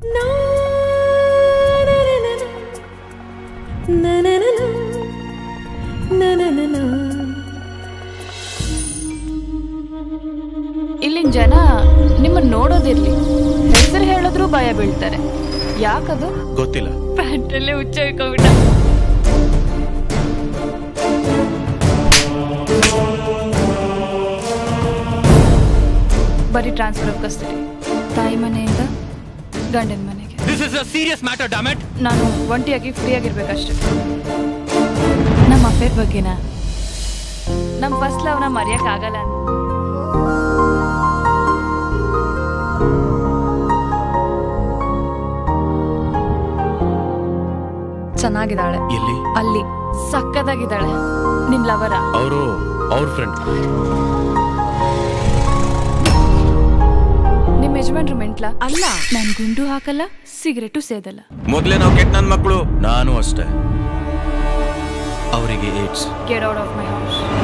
ಇಲ್ಲಿನ ಜನ ನಿಮ್ಮನ್ನ ನೋಡೋದಿರ್ಲಿ ಹೆಸರು ಹೇಳಿದ್ರು ಭಯ ಬೀಳ್ತಾರೆ ಯಾಕದು ಗೊತ್ತಿಲ್ಲ ಪ್ಯಾಂಟಲ್ಲೇ ಹುಚ್ಚ ಇಟ್ಕೊಂಡ್ಬಿಟ್ಟ ಬರೀ ಟ್ರಾನ್ಸ್ಫರ್ ಆಫ್ ಕಸ್ಟಡಿ ತಾಯಿ ಮನೆಯಿಂದ ಗಂಡನ ಮನೆಗೆ this is a serious matter dammit ನಾನು ಒಂಟಿಯಾಗಿ ಫ್ರೀಯಾಗಿರ್ಬೇಕಷ್ಟೆ ನಮ್ಮ ಅಫೇರ್ ಬಗ್ಗೆನಾ ನಮ್ಮ ಫಸ್ಟ್ ಲವ್ನ ಮರೆಯೋಕ್ಕಾಗಲ್ಲ ಅಂತ ಚೆನ್ನಾಗಿದ್ದಾಳೆ ಎಲ್ಲಿ ಅಲ್ಲಿ ಸಕ್ಕದಾಗಿದ್ದಾಳೆ ನಿನ್ ಲವರ ಅವರು ಅವ್ರ ಫ್ರೆಂಡ್ ನಿಮ್ ಯಜಮಾನ್ರು ಮೆಂಟ್ಲ ಅಲ್ಲ ನಾನ್ ಗುಂಡು ಹಾಕಲ್ಲ ಸಿಗರೇಟು ಸೇದಲ್ಲ ಮೊದ್ಲೇ ನಾವು ಕೆಟ್ಟ ನನ್ನ ಮಕ್ಕಳು ನಾನು ಅಷ್ಟೇ ಅವರಿಗೆ ಏಡ್ಸ್ get out of my house